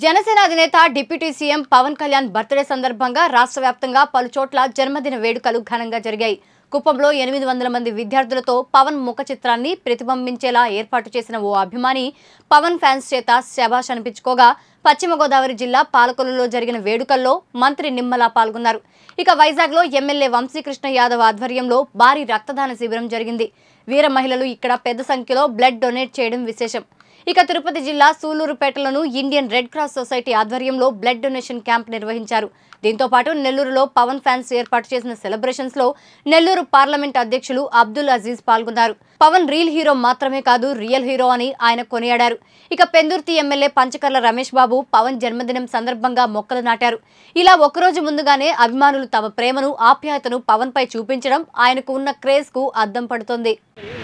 జనసేన అధినేత deputy CM Pawan Kalyan birthday సందర్భంగా రాష్ట్ర వ్యాప్తంగా పలు చోట్ల జన్మదిన వేడుకలు ఘనంగా జరిగాయి కుప్పంలో ఎనిమిది వందల మంది విద్యార్థులతో పవన్ ముఖ చిత్రాన్ని ప్రతిబింబించేలా ఏర్పాటు చేసిన ఓ అభిమాని పవన్ ఫ్యాన్స్ చేత శబాష్ అనిపించుకోగా పశ్చిమ గోదావరి జిల్లా పాలకొల్లులో జరిగిన వేడుకల్లో మంత్రి నిమ్మల పాల్గొన్నారు ఇక వైజాగ్లో ఎమ్మెల్యే వంశీకృష్ణ యాదవ్ ఆధ్వర్యంలో భారీ రక్తదాన శిబిరం జరిగింది వీర మహిళలు ఇక్కడ పెద్ద సంఖ్యలో బ్లడ్ డొనేట్ చేయడం విశేషం ఇక తిరుపతి జిల్లా సూలూరుపేటలోను ఇండియన్ రెడ్ క్రాస్ సొసైటీ ఆధ్వర్యంలో బ్లడ్ డొనేషన్ క్యాంప్ నిర్వహించారు దీంతో పాటు నెల్లూరులో పవన్ ఫ్యాన్స్ ఏర్పాటు చేసిన సెలబ్రేషన్స్ లో నెల్లూరు పార్లమెంట్ అధ్యక్షులు అబ్దుల్ అజీజ్ పాల్గొన్నారు పవన్ రీల్ హీరో మాత్రమే కాదు రియల్ హీరో అని ఆయన కొనియాడారు ఇక పెందుర్తి ఎమ్మెల్యే పంచకర్ల రమేష్ బాబు పవన్ జన్మదినం సందర్భంగా మొక్కలు నాటారు ఇలా ఒకరోజు ముందుగానే అభిమానులు తమ ప్రేమను ఆప్యాయతను పవన్ పై చూపించడం ఆయనకు ఉన్న క్రేజ్ కు అద్దం పడుతోంది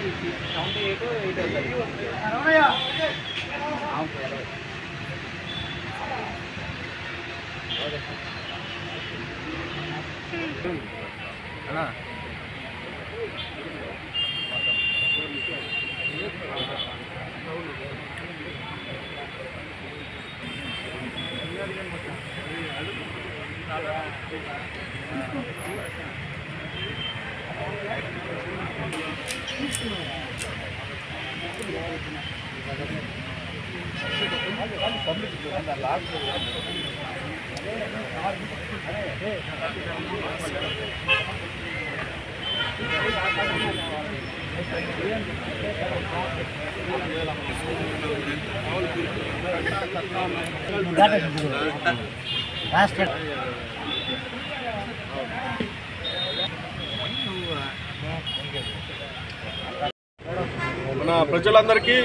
మన ప్రజలందరికీ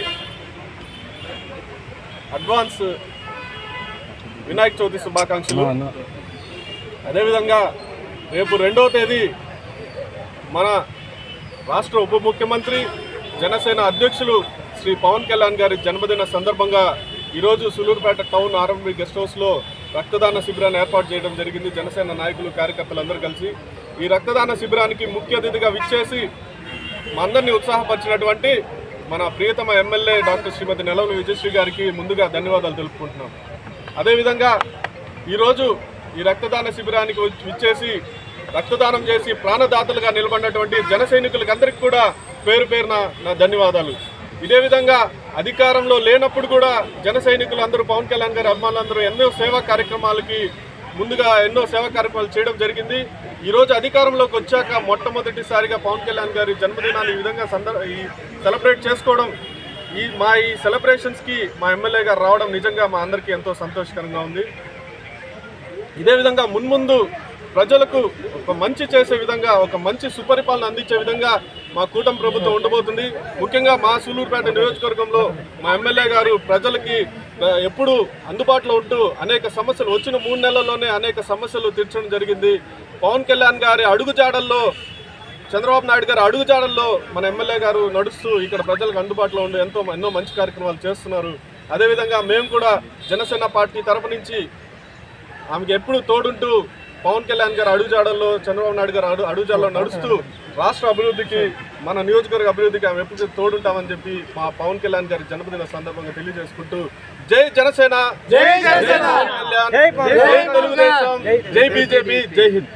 అడ్వాన్స్ వినాయక చవితి శుభాకాంక్షలు అదేవిధంగా రేపు రెండవ తేదీ మన రాష్ట్ర ఉప ముఖ్యమంత్రి జనసేన అధ్యక్షులు శ్రీ పవన్ కళ్యాణ్ గారి జన్మదిన సందర్భంగా ఈరోజు సులూరుపేట టౌన్ ఆర్ఎంబి గెస్ట్ హౌస్లో రక్తదాన శిబిరాన్ని ఏర్పాటు చేయడం జరిగింది జనసేన నాయకులు కార్యకర్తలందరూ కలిసి ఈ రక్తదాన శిబిరానికి ముఖ్య అతిథిగా విచ్చేసి మా అందరినీ ఉత్సాహపరిచినటువంటి మన ప్రియతమ ఎమ్మెల్యే డాక్టర్ శ్రీమతి నెలవని విజయశ్రీ గారికి ముందుగా ధన్యవాదాలు తెలుపుకుంటున్నాం అదేవిధంగా ఈరోజు ఈ రక్తదాన శిబిరానికి వచ్చి- విచ్చేసి రక్తదానం చేసి ప్రాణదాతలుగా నిలబడినటువంటి జన సైనికులకు అందరికీ కూడా పేరు పేరున నా ధన్యవాదాలు ఇదే విధంగా అధికారంలో లేనప్పుడు కూడా జన సైనికులు అందరూ పవన్ కళ్యాణ్ గారి అభిమానులందరూ ఎన్నో సేవా కార్యక్రమాలకి ముందుగా ఎన్నో సేవా కార్యక్రమాలు చేయడం జరిగింది ఈ రోజు అధికారంలోకి వచ్చాక మొట్టమొదటిసారిగా పవన్ కళ్యాణ్ గారి జన్మదినాన్ని ఈ విధంగా సందర్ ఈ సెలబ్రేట్ చేసుకోవడం ఈ మా ఈ సెలబ్రేషన్స్కి మా ఎమ్మెల్యే గారు రావడం నిజంగా మా అందరికీ ఎంతో సంతోషకరంగా ఉంది ఇదే విధంగా మున్ముందు ప్రజలకు ఒక మంచి చేసే విధంగా ఒక మంచి సుపరిపాలన అందించే విధంగా మా కూటమి ప్రభుత్వం ఉండబోతుంది ముఖ్యంగా మా సూలూరుపేట నియోజకవర్గంలో మా ఎమ్మెల్యే గారు ప్రజలకి ఆ, ఎప్పుడూ అందుబాటులో ఉంటూ అనేక సమస్యలు వచ్చిన మూడు నెలల్లోనే అనేక సమస్యలు తీర్చడం జరిగింది పవన్ కళ్యాణ్ గారి అడుగుజాడల్లో చంద్రబాబు నాయుడు గారు అడుగుజాడల్లో మన ఎమ్మెల్యే గారు నడుస్తూ ఇక్కడ ప్రజలకు అందుబాటులో ఉండి ఎంతో ఎన్నో మంచి కార్యక్రమాలు చేస్తున్నారు అదేవిధంగా మేము కూడా జనసేన పార్టీ తరపు నుంచి ఆమెకి ఎప్పుడు తోడుంటూ పవన్ కళ్యాణ్ గారు అడుగుజాడల్లో చంద్రబాబు నాయుడు గారు అడుగు అడుగుజాడల్లో నడుస్తూ రాష్ట్ర అభివృద్ధికి మన నియోజకవర్గ అభివృద్ధికి ఆమె ఎప్పుడు తోడుంటామని చెప్పి మా పవన్ కళ్యాణ్ గారి జన్మదిన సందర్భంగా తెలియజేసుకుంటూ జై జనసేన జై జనసేన పవన్ కళ్యాణ్ జై తెలుగుదేశం జై బీజేపీ జై హింద్